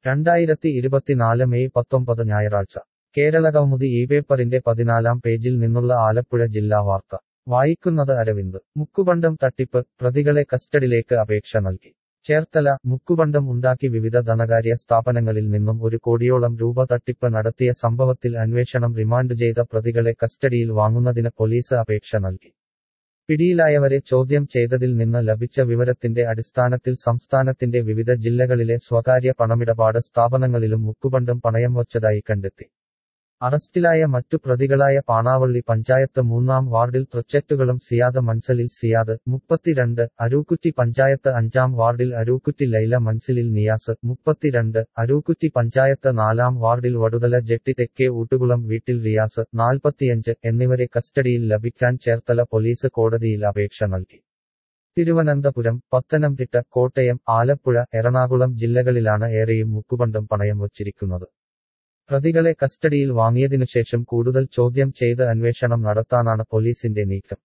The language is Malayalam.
രണ്ടായിരത്തി ഇരുപത്തിനാല് മെയ് പത്തൊമ്പത് ഞായറാഴ്ച കേരളകൗമുദി ഈ പേപ്പറിന്റെ പതിനാലാം പേജിൽ നിന്നുള്ള ആലപ്പുഴ ജില്ലാ വാർത്ത വായിക്കുന്നത് അരവിന്ദ് മുക്കുബണ്ടം തട്ടിപ്പ് പ്രതികളെ കസ്റ്റഡിയിലേക്ക് അപേക്ഷ നൽകി ചേർത്തല മുക്കുബണ്ടം ഉണ്ടാക്കി വിവിധ ധനകാര്യ സ്ഥാപനങ്ങളിൽ നിന്നും ഒരു കോടിയോളം രൂപ തട്ടിപ്പ് നടത്തിയ സംഭവത്തിൽ അന്വേഷണം റിമാൻഡ് ചെയ്ത പ്രതികളെ കസ്റ്റഡിയിൽ വാങ്ങുന്നതിന് പോലീസ് അപേക്ഷ നൽകി പിടിയിലായവരെ ചോദ്യം ചെയ്തതിൽ നിന്ന് ലഭിച്ച വിവരത്തിന്റെ അടിസ്ഥാനത്തിൽ സംസ്ഥാനത്തിന്റെ വിവിധ ജില്ലകളിലെ സ്വകാര്യ പണമിടപാട് സ്ഥാപനങ്ങളിലും മുക്കുബണ്ടം പണയം വച്ചതായി കണ്ടെത്തി അറസ്റ്റിലായ മറ്റു പ്രതികളായ പാണാവള്ളി പഞ്ചായത്ത് മൂന്നാം വാർഡിൽ തൃച്ചറ്റുകളും സിയാദ് മൻസലിൽ സിയാദ് മുപ്പത്തിരണ്ട് അരൂക്കുറ്റി പഞ്ചായത്ത് അഞ്ചാം വാർഡിൽ അരൂക്കുറ്റി ലൈല മൻസിലിൽ നിയാസ് മുപ്പത്തിരണ്ട് അരൂക്കുറ്റി പഞ്ചായത്ത് നാലാം വാർഡിൽ വടുതല ജെട്ടി തെക്കേ ഊട്ടുകുളം വീട്ടിൽ റിയാസ് നാൽപ്പത്തിയഞ്ച് എന്നിവരെ കസ്റ്റഡിയിൽ ലഭിക്കാൻ ചേർത്തല പോലീസ് കോടതിയിൽ അപേക്ഷ നൽകി തിരുവനന്തപുരം പത്തനംതിട്ട കോട്ടയം ആലപ്പുഴ എറണാകുളം ജില്ലകളിലാണ് ഏറെയും മുക്കുബണ്ടം പണയം വച്ചിരിക്കുന്നത് പ്രതികളെ കസ്റ്റഡിയിൽ വാങ്ങിയതിനുശേഷം കൂടുതൽ ചോദ്യം ചെയ്ത് അന്വേഷണം നടത്താനാണ് പോലീസിന്റെ നീക്കം